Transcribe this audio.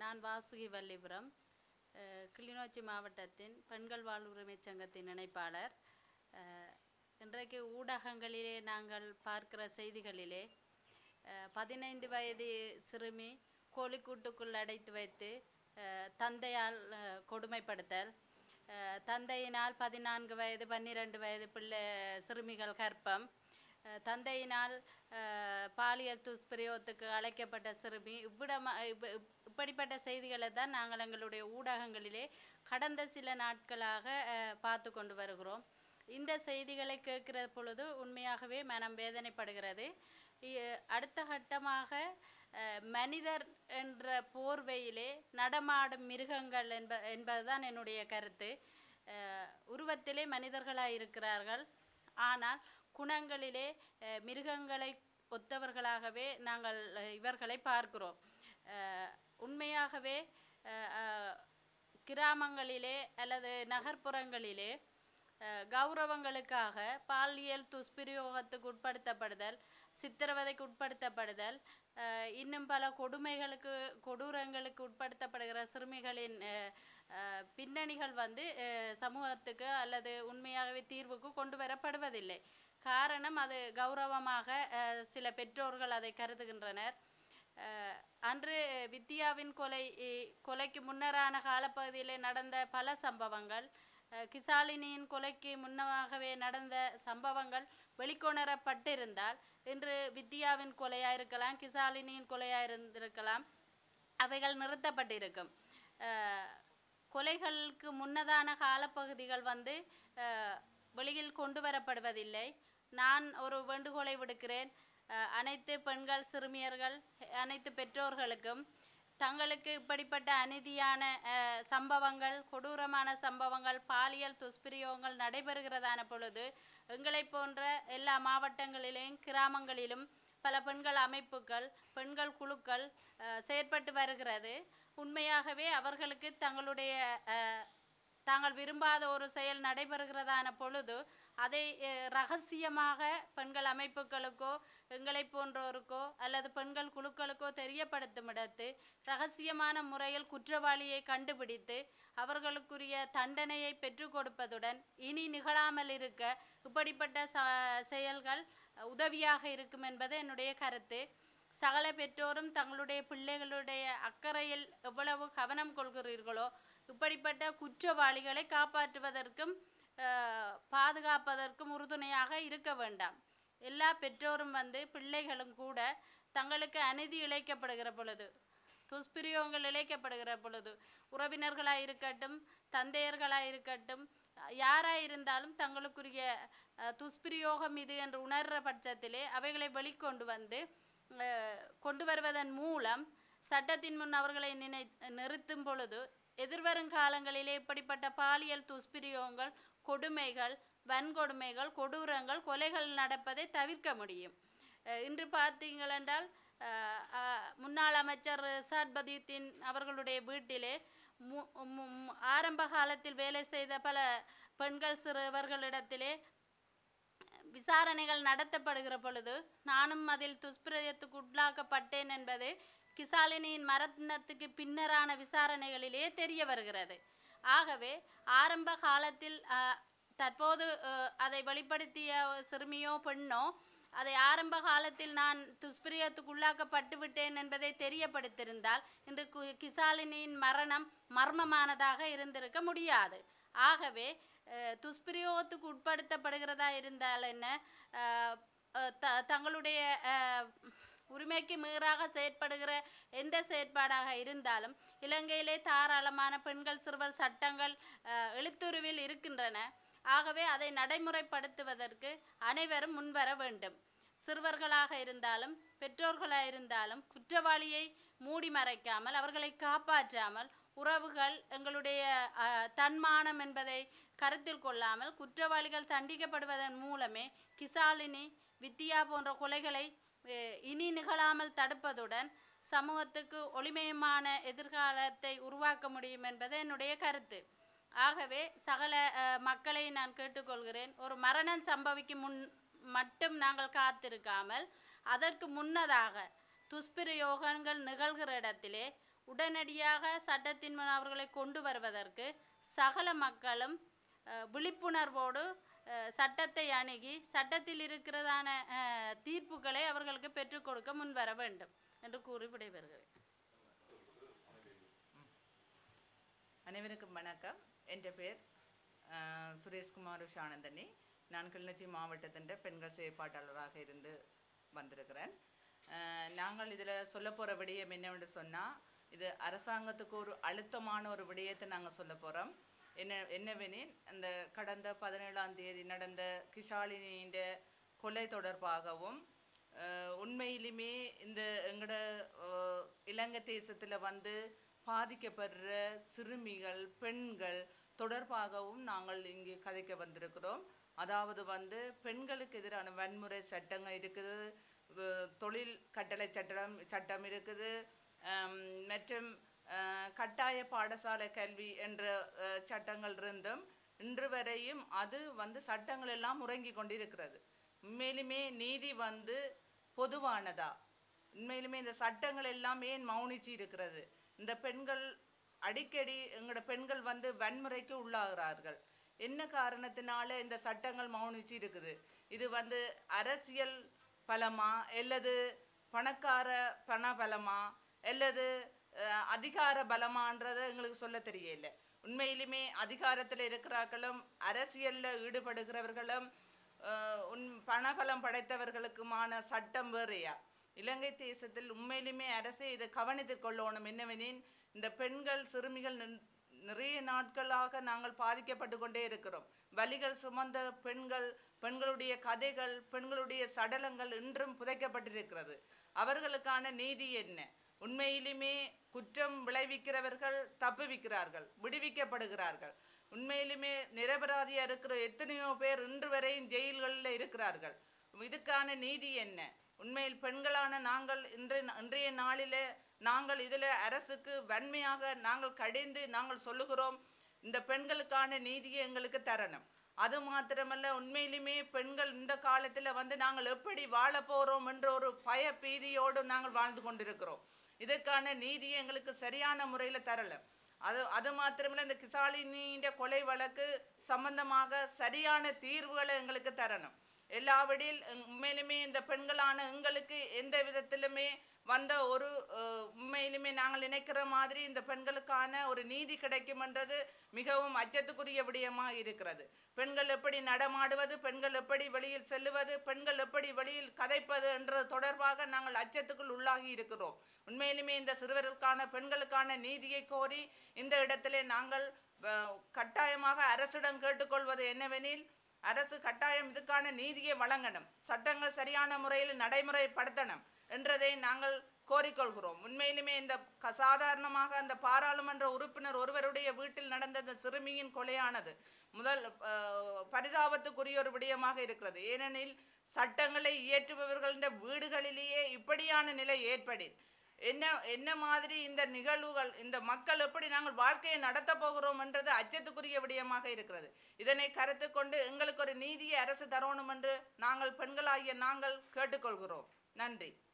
நான் வாசுகி வல்லிபுரம் அஹ், கிளிநொச்சி மாவட்டத்தின் பெண்கள் வாழ்வுரிமை சங்கத்தின் இணைப்பாளர் அஹ், இன்றைக்கு ஊடகங்களிலே நாங்கள் பார்க்கிற செய்திகளிலே அஹ், பதினைந்து வயது சிறுமி கோழிக்கூட்டுக்குள் அடைத்து வைத்து அஹ், தந்தையால் அஹ், கொடுமைப்படுத்தல் அஹ், தந்தையினால் பதினான்கு வயது பன்னிரண்டு வயது பிள்ளை சிறுமிகள் கற்பம் அஹ், தந்தையினால் அஹ், பாலியல் துஷ்பிரயோகத்துக்கு அழைக்கப்பட்ட சிறுமி இவ்விடமா இப்ப- இப்- இப்படிப்பட்ட செய்திகளை தான் நாங்கள் எங்களுடைய ஊடகங்களிலே கடந்த சில நாட்களாக அஹ், பார்த்து கொண்டு வருகிறோம் இந்த செய்திகளை கேட்கிற பொழுது உண்மையாகவே மனம் வேதனைப்படுகிறது இ- அடுத்த கட்டமாக அஹ், மனிதர் என்ற போர்வையிலே நடமாடும் மிருகங்கள் என்ப என்பதுதான் என்னுடைய கருத்து அஹ், உருவத்திலே மனிதர்களாய் இருக்கிறார்கள் ஆனால் குணங்களிலே அஹ், மிருகங்களை ஒத்தவர்களாகவே நாங்கள் அஹ், இவர்களை பார்க்கிறோம் அஹ், உண்மையாகவே அஹ், அஹ், கிராமங்களிலே அல்லது நகர்ப்புறங்களிலே அஹ், கௌரவங்களுக்காக பாலியல் துஷ்பிரயோகத்துக்கு உட்படுத்தப்படுதல் சித்திரவதைக்கு உட்படுத்தப்படுதல் அஹ், இன்னும் பல கொடுமைகளுக்கு கொடூரங்களுக்கு உட்படுத்தப்படுகிற சிறுமிகளின் அஹ், அஹ், பின்னணிகள் வந்து அஹ், சமூகத்துக்கு அல்லது உண்மையாகவே தீர்வுக்கு கொண்டு வரப்படுவதில்லை காரணம் அது கௌரவமாக அஹ், சில பெற்றோர்கள் அதை கருதுகின்றனர் அஹ், அன்று வித்யாவின் கொலை இ- கொலைக்கு முன்னரான காலப்பகுதியிலே நடந்த பல சம்பவங்கள் அஹ், கிசாலினியின் கொலைக்கு முன்னமாகவே நடந்த சம்பவங்கள் வெளிக்கொணரப்பட்டிருந்தால் இன்று வித்யாவின் கொலையாக இருக்கலாம் கிசாலினியின் கொலையாக இருந்திருக்கலாம் அவைகள் நிறுத்தப்பட்டிருக்கும் அஹ், கொலைகளுக்கு முன்னதான காலப்பகுதிகள் வந்து அஹ், வெளியில் கொண்டு வரப்படுவதில்லை நான் ஒரு வேண்டுகோளை விடுக்கிறேன் அஹ், அனைத்து பெண்கள் சிறுமியர்கள் அனைத்து பெற்றோர்களுக்கும் தங்களுக்கு இப்படிப்பட்ட அநீதியான அஹ், சம்பவங்கள் கொடூரமான சம்பவங்கள் பாலியல் துஷ்பிரயோகங்கள் நடைபெறுகிறதான பொழுது எங்களை போன்ற எல்லா மாவட்டங்களிலும் கிராமங்களிலும் பல பெண்கள் அமைப்புகள் பெண்கள் குழுக்கள் அஹ், செயற்பட்டு வருகிறது உண்மையாகவே அவர்களுக்கு தங்களுடைய அஹ், தாங்கள் விரும்பாத ஒரு செயல் நடைபெறுகிறதான பொழுது அதை அஹ், ரகசியமாக பெண்கள் அமைப்புகளுக்கோ எங்களை போன்றோருக்கோ அல்லது பெண்கள் குழுக்களுக்கோ தெரியப்படுத்தும் இடத்து ரகசியமான முறையில் குற்றவாளியை கண்டுபிடித்து அவர்களுக்குரிய தண்டனையை பெற்றுக் கொடுப்பதுடன் இனி நிகழாமல் இருக்க இப்படிப்பட்ட ச செயல்கள் உதவியாக இருக்கும் என்பது என்னுடைய கருத்து சகல பெற்றோரும் தங்களுடைய பிள்ளைகளுடைய அக்கறையில் எவ்வளவு கவனம் கொள்கிறீர்களோ இப்படிப்பட்ட குற்றவாளிகளை காப்பாற்றுவதற்கும் அஹ், பாதுகாப்பதற்கும் உறுதுணையாக இருக்க வேண்டாம் எல்லா பெற்றோரும் வந்து பிள்ளைகளும் கூட தங்களுக்கு அநீதி இழைக்கப்படுகிற பொழுது துஷ்பிரயோகங்கள் இழைக்கப்படுகிற பொழுது உறவினர்களாக இருக்கட்டும் தந்தையர்களாக இருக்கட்டும் யாராக இருந்தாலும் தங்களுக்குரிய அஹ், துஷ்பிரயோகம் இது என்று உணர்கிற பட்சத்திலே அவைகளை வெளிக்கொண்டு வந்து அஹ், கொண்டு வருவதன் மூலம் சட்டத்தின் முன் அவர்களை நினை நிறுத்தும் பொழுது எதிர்வரும் காலங்களிலே இப்படிப்பட்ட பாலியல் துஷ்பிரயோகங்கள் கொடுமைகள் வன்கொடுமைகள் கொடூரங்கள் கொலைகள் நடப்பதை தவிர்க்க முடியும் அஹ் இன்று பார்த்தீங்கள் என்றால் அஹ், அஹ், முன்னாள் அமைச்சர் ரிசாட் பதியுத்தீன் அவர்களுடைய வீட்டிலே மு மு- மு- ஆரம்ப காலத்தில் வேலை செய்த பல பெண்கள் சிறுவர்களிடத்திலே விசாரணைகள் நடத்தப்படுகிற பொழுது நானும் அதில் துஷ்பிரயத்துக்கு உள்ளாக்கப்பட்டேன் என்பது கிசாலினியின் மரணத்துக்கு பின்னரான விசாரணைகளிலே தெரிய வருகிறது ஆகவே ஆரம்ப காலத்தில் அஹ், தற்போது அஹ், அதை வெளிப்படுத்திய சிறுமியோ பெண்ணோ அதை ஆரம்ப காலத்தில் நான் துஷ்பிரியத்துக்கு உள்ளாக்கப்பட்டு விட்டேன் என்பதை தெரியப்படுத்தியிருந்தால் இன்று கு- கிசாலினியின் மரணம் மர்மமானதாக இருந்திருக்க முடியாது ஆகவே அஹ், துஷ்பிரயோகத்துக்கு உட்படுத்தப்படுகிறதா இருந்தால் என்ன அஹ், அஹ், த தங்களுடைய அஹ், உரிமைக்கு மீறாக செயற்படுகிற எந்த செயற்பாடாக இருந்தாலும் இலங்கையிலே தாராளமான பெண்கள் சிறுவர் சட்டங்கள் அஹ், எழுத்துருவில் இருக்கின்றன ஆகவே அதை நடைமுறைப்படுத்துவதற்கு அனைவரும் முன்வர வேண்டும் சிறுவர்களாக இருந்தாலும் பெற்றோர்களாக இருந்தாலும் குற்றவாளியை மூடி மறைக்காமல் அவர்களை காப்பாற்றாமல் உறவுகள் எங்களுடைய அஹ், தன்மானம் என்பதை கருத்தில் கொள்ளாமல் குற்றவாளிகள் தண்டிக்கப்படுவதன் மூலமே கிசாலினி வித்தியா போன்ற கொலைகளை அஹ், இனி நிகழாமல் தடுப்பதுடன் சமூகத்துக்கு ஒளிமயமான எதிர்காலத்தை உருவாக்க முடியும் என்பது என்னுடைய கருத்து ஆகவே சகல அஹ், மக்களை நான் கேட்டுக்கொள்கிறேன் ஒரு மரணம் சம்பவிக்கும் முன் மட்டும் நாங்கள் காத்திருக்காமல் அதற்கு முன்னதாக துஷ்பிரயோகங்கள் நிகழ்கிற இடத்திலே உடனடியாக சட்டத்தின் முன் அவர்களை கொண்டு வருவதற்கு சகல மக்களும் அஹ், விழிப்புணர்வோடு அஹ், சட்டத்தை அணுகி சட்டத்தில் இருக்கிறதான அஹ், தீர்ப்புகளை அவர்களுக்கு பெற்றுக் கொடுக்க முன்வர வேண்டும் என்று கூறி விடைபெறுகிறேன் அனைவருக்கும் வணக்கம் என் பேர் அஹ், சுரேஷ்குமார் ஷானந்தனி நான் கிளிநொச்சி மாவட்டத்தின் பெண்கள் செயற்பாட்டாளராக இருந்து வந்திருக்கிறேன் அஹ், நாங்கள் இதில் சொல்ல போகிற விடயம் என்னவென்று சொன்னால் இது அரசாங்கத்துக்கு ஒரு அழுத்தமான ஒரு விடயத்தை நாங்கள் சொல்ல போகிறோம் என்ன என்னவெனில் அந்த கடந்த பதினேழாம் தேதி நடந்த கிஷாலினியின் கொலை தொடர்பாகவும் அஹ், உண்மையிலுமே இந்த எங்களோட அஹ், இலங்கை தேசத்தில் வந்து பாதிக்கப்படுற சிறுமிகள் பெண்கள் தொடர்பாகவும் நாங்கள் இங்கே கதைக்க வந்திருக்கிறோம் அதாவது வந்து பெண்களுக்கு எதிரான வன்முறை சட்டங்கள் இருக்குது அஹ், தொழில் கட்டளை சட்டம் சட்டம் இருக்குது அம், மற்றும் அஹ், கட்டாய பாடசாலை கல்வி என்ற அஹ், சட்டங்கள் இருந்தும் இன்று வரையும் அது வந்து சட்டங்கள் எல்லாம் முறங்கி கொண்டிருக்கிறது உண்மையிலுமே நீதி வந்து பொதுவானதா உண்மையிலுமே இந்த சட்டங்கள் எல்லாம் ஏன் மௌனிச்சு இருக்கிறது இந்த பெண்கள் அடிக்கடி எங்களோட பெண்கள் வந்து வன்முறைக்கு உள்ளாகிறார்கள் என்ன காரணத்தினால இந்த சட்டங்கள் மௌனிச்சு இருக்குது இது வந்து அரசியல் பலமா அல்லது பணக்கார பண பலமா அல்லது அஹ், அதிகார பலமான்றதை எங்களுக்கு சொல்ல தெரியல உண்மையிலுமே அதிகாரத்தில் இருக்கிறார்களும் அரசியலில் ஈடுபடுகிறவர்களும் அஹ், உன் பணபலம் படைத்தவர்களுக்குமான சட்டம் வேறையா இலங்கை தேசத்தில் உண்மையிலுமே அரசே இதை கவனித்துக் கொள்ளணும் என்னவெனில் இந்த பெண்கள் சிறுமிகள் நின்- நிறைய நாட்களாக நாங்கள் பாதிக்கப்பட்டு கொண்டே இருக்கிறோம் வலிகள் சுமந்த பெண்கள் பெண்களுடைய கதைகள் பெண்களுடைய சடலங்கள் இன்றும் புதைக்கப்பட்டிருக்கிறது அவர்களுக்கான நீதி என்ன உண்மையிலுமே குற்றம் விளைவிக்கிறவர்கள் தப்புவிக்கிறார்கள் விடுவிக்கப்படுகிறார்கள் உண்மையிலுமே நிரபராதியா இருக்கிற எத்தனையோ பேர் இன்று வரையும் ஜெயில்களில் இருக்கிறார்கள் இதுக்கான நீதி என்ன உண்மையில் பெண்களான நாங்கள் இன்றைய இன்றைய நாளிலே நாங்கள் இதில் அரசுக்கு வன்மையாக நாங்கள் கடிந்து நாங்கள் சொல்லுகிறோம் இந்த பெண்களுக்கான நீதியை எங்களுக்கு தரணும் அது மாத்திரமல்ல உண்மையிலுமே பெண்கள் இந்த காலத்தில் வந்து நாங்கள் எப்படி வாழ போகிறோம் என்ற ஒரு பய பீதியோடு நாங்கள் வாழ்ந்து கொண்டிருக்கிறோம் இதற்கான நீதியை எங்களுக்கு சரியான முறையில் தரல அது அது மாத்திரமில்ல இந்த கிசாலினின்ற கொலை வழக்கு சம்பந்தமாக சரியான தீர்வுகளை எங்களுக்கு தரணும் எல்லாவற்றில் உண்மையிலுமே இந்த பெண்களான எங்களுக்கு எந்த விதத்திலுமே வந்த ஒரு அஹ், உண்மையிலுமே நாங்கள் நினைக்கிற மாதிரி இந்த பெண்களுக்கான ஒரு நீதி கிடைக்கும்ன்றது மிகவும் அச்சத்துக்குரிய விடயமாக இருக்கிறது பெண்கள் எப்படி நடமாடுவது பெண்கள் எப்படி வெளியில் செல்லுவது பெண்கள் எப்படி வெளியில் கதைப்பது என்ற தொடர்பாக நாங்கள் அச்சத்துக்குள் உள்ளாகி இருக்கிறோம் உண்மையிலுமே இந்த சிறுவர்களுக்கான பெண்களுக்கான நீதியை கோரி இந்த இடத்திலே நாங்கள் அஹ், கட்டாயமாக அரசிடம் கேட்டுக்கொள்வது என்னவெனில் அரசு கட்டாயம் இதுக்கான நீதியை வழங்கணும் சட்டங்கள் சரியான முறையில் நடைமுறைப்படுத்தணும் என்றதை நாங்கள் கோரிக்கொள்கிறோம் உண்மையிலுமே இந்த க- சாதாரணமாக அந்த பாராளுமன்ற உறுப்பினர் ஒருவருடைய வீட்டில் நடந்த இந்த சிறுமியின் கொலையானது முதல் அஹ், பரிதாபத்துக்குரிய ஒரு விடயமாக இருக்கிறது ஏனெனில் சட்டங்களை இயற்றுபவர்களின் வீடுகளிலேயே இப்படியான நிலை ஏற்படி என்ன என்ன மாதிரி இந்த நிகழ்வுகள் இந்த மக்கள் எப்படி நாங்கள் வாழ்க்கையை நடத்த போகிறோம் என்றது அச்சத்துக்குரிய விடயமாக இருக்கிறது இதனை கருத்து கொண்டு எங்களுக்கு ஒரு நீதியை அரசு தரணும் என்று நாங்கள் பெண்களாகிய நாங்கள் கேட்டுக்கொள்கிறோம் நன்றி